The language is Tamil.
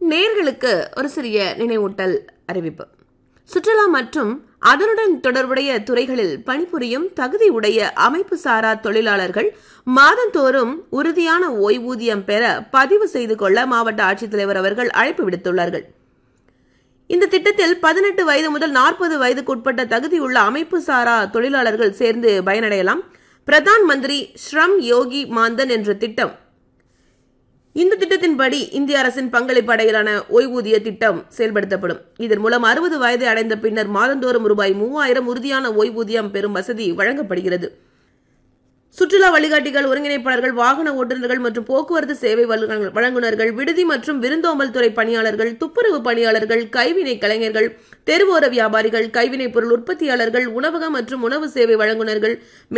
நேர்களுக்கு ஒரு சிறிய நினைவூட்டல் அறிவிப்பு சுற்றுலா மற்றும் அதனுடன் தொடர்புடைய துறைகளில் பணிபுரியும் தகுதி உடைய அமைப்பு சாரா தொழிலாளர்கள் மாதந்தோறும் உறுதியான ஓய்வூதியம் பெற பதிவு செய்து கொள்ள மாவட்ட ஆட்சித்தலைவர் அவர்கள் அழைப்பு விடுத்துள்ளார்கள் இந்த திட்டத்தில் பதினெட்டு வயது முதல் நாற்பது வயதுக்குட்பட்ட தகுதியுள்ள அமைப்பு சாரா தொழிலாளர்கள் சேர்ந்து பயனடையலாம் பிரதான் மந்திரி ஸ்ரம் யோகி மாந்தன் என்ற திட்டம் இந்த திட்டத்தின்படி இந்திய அரசின் பங்களிப்பு அடையிலான ஓய்வூதிய திட்டம் செயல்படுத்தப்படும் இதன் மூலம் அறுபது வயதை அடைந்த பின்னர் மாதந்தோறும் ரூபாய் மூவாயிரம் உறுதியான ஓய்வூதியம் பெறும் வசதி வழங்கப்படுகிறது சுற்றுலா வழிகாட்டிகள் ஒருங்கிணைப்பாளர்கள் வாகன ஓட்டுநர்கள் மற்றும் போக்குவரத்து சேவை வல்லுநர்கள்- வழங்குனர்கள் விடுதி மற்றும் விருந்தோம்பல் துறை பணியாளர்கள் துப்புரவு பணியாளர்கள் கைவினை கலைஞர்கள் தெருவோர வியாபாரிகள் கைவினைப் பொருள் உற்பத்தியாளர்கள் உணவகம் மற்றும் உணவு சேவை வழங்குனர்கள்